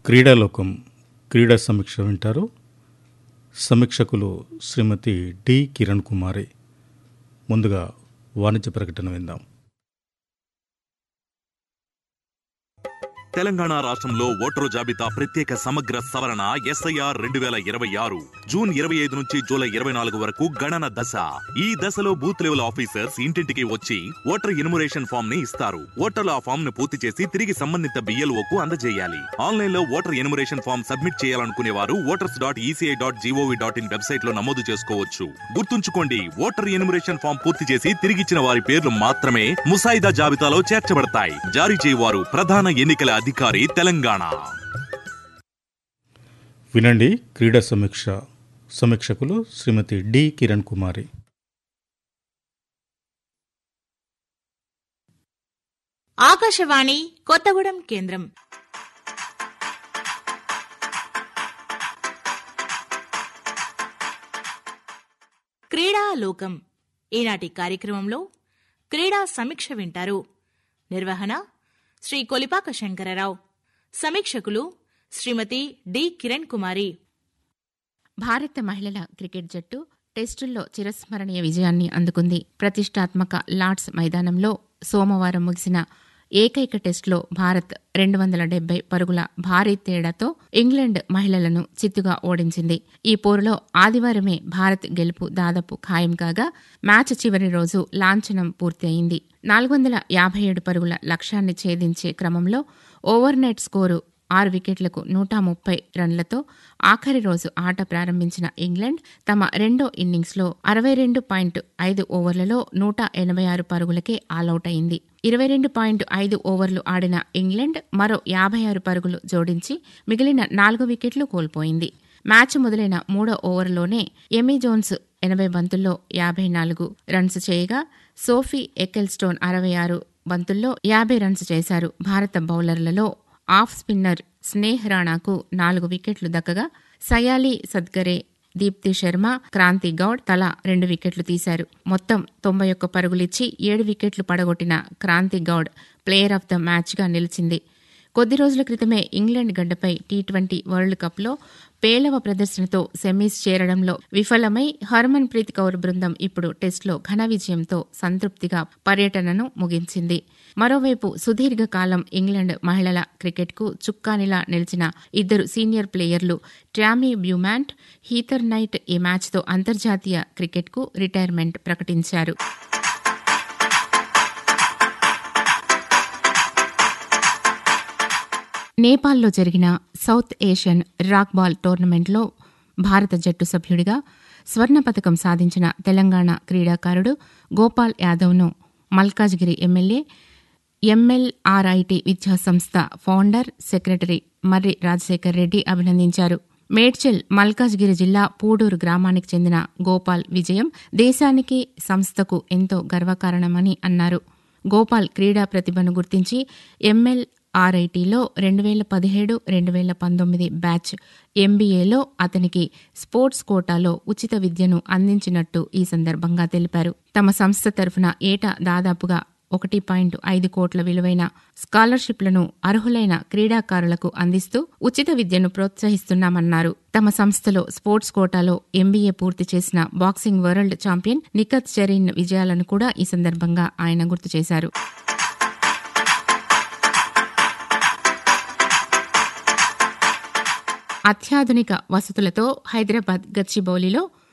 క్రీడాలోకం క్రీడా సమీక్ష వింటారు సమీక్షకులు శ్రీమతి డి కిరణ్ కుమారి ముందుగా వాణిజ్య ప్రకటన విందాం తెలంగాణ రాష్ట్రంలో ఓటరు జాబితా ప్రత్యేక సమగ్ర సవరణ ఎస్ఐఆర్ రెండు వేల ఇరవై ఆరు జూన్ ఇరవై ఐదు నుంచి జూలై ఇరవై నాలుగు వరకు గణన దశ ఈ దశలో బూత్ లెవెల్ ఆఫీసర్స్ ఇంటింటికి వచ్చి ఓటర్ ఇనుమరేషన్ ఫామ్ ని ఇస్తారు ఓటర్లు ఆ ఫామ్ ను పూర్తి చేసి తిరిగి సంబంధిత బిఎల్ఓ కు అందజేయాలి ఆన్లైన్ లో ఓటర్ ఎనుమరేషన్ ఫామ్ సబ్మిట్ చేయాలనుకునే వారు voters dot ECI dot GOV dot in website లో నమోదు చేసుకోవచ్చు గుర్తుంచుకోండి ఓటర్ ఎనుమరేషన్ ఫామ్ పూర్తి చేసి తిరిగిచ్చిన వారి పేర్లు మాత్రమే ముసాయిదా జాబితాలో చేర్చబడతాయి జారీ చేయవారు ప్రధాన ఎన్నికల అధికారి తెలంగాణ వినండి క్రీడా సమీక్ష సమీక్షకులు శ్రీమతి డి కిరణ్ కుమారి ఆకాశవాణి కొత్తగూడెం కేంద్రం క్రీడా లోకం ఈనాటి కార్యక్రమంలో క్రీడా సమీక్ష వింటారు నిర్వహణ శ్రీ కొలిపాక శంకరరావు సమీక్షకులు శ్రీమతి డి కిరణ్ కుమారి భారత మహిళల క్రికెట్ జట్టు టెస్టుల్లో చిరస్మరణీయ విజయాన్ని అందుకుంది ప్రతిష్టాత్మక లార్డ్స్ మైదానంలో సోమవారం ముగిసిన ఏకైక టెస్టులో భారత్ రెండు వందల డెబ్బై పరుగుల భారీ తేడాతో ఇంగ్లాండ్ మహిళలను చిత్తుగా ఓడించింది ఈ పోరులో ఆదివారమే భారత్ గెలుపు దాదాపు ఖాయం కాగా మ్యాచ్ చివరి రోజు లాంఛనం పూర్తి అయింది నాలుగు వందల యాభై ఏడు పరుగుల లక్ష్యాన్ని ఛేదించే క్రమంలో ఓవర్ నెట్ స్కోరు ఆరు వికెట్లకు నూట ముప్పై రన్లతో ఆఖరి రోజు ఆట ప్రారంభించిన ఇంగ్లాండ్ తమ రెండో ఇన్నింగ్స్లో అరవై రెండు పాయింట్ ఐదు ఓవర్లలో నూట ఎనభై ఆరు పరుగులకే ఆలౌట్ అయింది ఇరవై రెండు పాయింట్ ఐదు ఓవర్లు ఆడిన ఇంగ్లాండ్ మరో యాభై ఆరు పరుగులు జోడించి మిగిలిన నాలుగు వికెట్లు కోల్పోయింది మ్యాచ్ మొదలైన మూడో ఓవర్లోనే ఎమీ జోన్స్ ఎనభై బంతుల్లో యాభై నాలుగు రన్స్ చేయగా సోఫీ ఎకెల్స్టోన్ అరవై ఆరు బంతుల్లో యాభై రన్స్ చేశారు భారత బౌలర్లలో ఆఫ్ స్పిన్నర్ స్నేహ్ రాణాకు నాలుగు వికెట్లు దక్కగా సయాలి సద్గరే దీప్తి శర్మ క్రాంతి గౌడ్ తలా రెండు వికెట్లు తీశారు మొత్తం తొంభై ఒక్క పరుగులిచ్చి ఏడు వికెట్లు పడగొట్టిన Kranti Goud player of the మ్యాచ్గా నిలిచింది కొద్ది రోజుల క్రితమే ఇంగ్లాండ్ గడ్డపై టీ ట్వంటీ వరల్డ్ కప్లో పేలవ ప్రదర్శనతో సెమీస్ చేరడంలో విఫలమై హర్మన్ ప్రీత్ కౌర్ బృందం ఇప్పుడు టెస్టులో ఘన విజయంతో సంతృప్తిగా పర్యటనను ముగించింది మరోవైపు సుదీర్ఘకాలం ఇంగ్లాండ్ మహిళల క్రికెట్కు చుక్కానిలా నిలిచిన ఇద్దరు సీనియర్ ప్లేయర్లు ట్రామీ బ్యూమాంట్ హీథర్ నైట్ ఈ మ్యాచ్తో అంతర్జాతీయ క్రికెట్కు రిటైర్మెంట్ ప్రకటించారు నేపాల్లో జరిగిన సౌత్ ఏషియన్ రాక్ బాల్ టోర్నమెంట్లో భారత జట్టు సభ్యుడిగా స్వర్ణ పథకం సాధించిన తెలంగాణ క్రీడాకారుడు గోపాల్ యాదవ్ను మల్కాజ్గిరి ఎమ్మెల్యే ఎంఎల్ఆర్ఐటి విద్యాసంస్థ ఫౌండర్ సెక్రటరీ మర్రి రాజశేఖర్ రెడ్డి అభినందించారు మేడ్చల్ మల్కాజ్గిరి జిల్లా పూడూరు గ్రామానికి చెందిన గోపాల్ విజయం దేశానికి సంస్థకు ఎంతో గర్వకారణమని అన్నారు గోపాల్ క్రీడా ప్రతిభను గుర్తించి ఎంఎల్ ఆర్ఐటీలో రెండు వేల పదిహేడు రెండు వేల పంతొమ్మిది బ్యాచ్ ఎంబీఏలో అతనికి స్పోర్ట్స్ కోటాలో ఉచిత విద్యను అందించినట్టు ఈ సందర్భంగా తెలిపారు తమ సంస్థ తరఫున ఏటా దాదాపుగా ఒకటి పాయింట్ ఐదు కోట్ల విలువైన స్కాలర్షిప్లను అర్హులైన క్రీడాకారులకు అందిస్తూ ఉచిత విద్యను ప్రోత్సహిస్తున్నామన్నారు తమ సంస్థలో స్పోర్ట్స్ కోటాలో ఎంబీఏ పూర్తి చేసిన boxing world champion Nikhat Zareen విజయాలను కూడా ఈ సందర్భంగా ఆయన గుర్తు చేశారు అత్యాధునిక వసతులతో హైదరాబాద్ గచ్చిబౌలిలో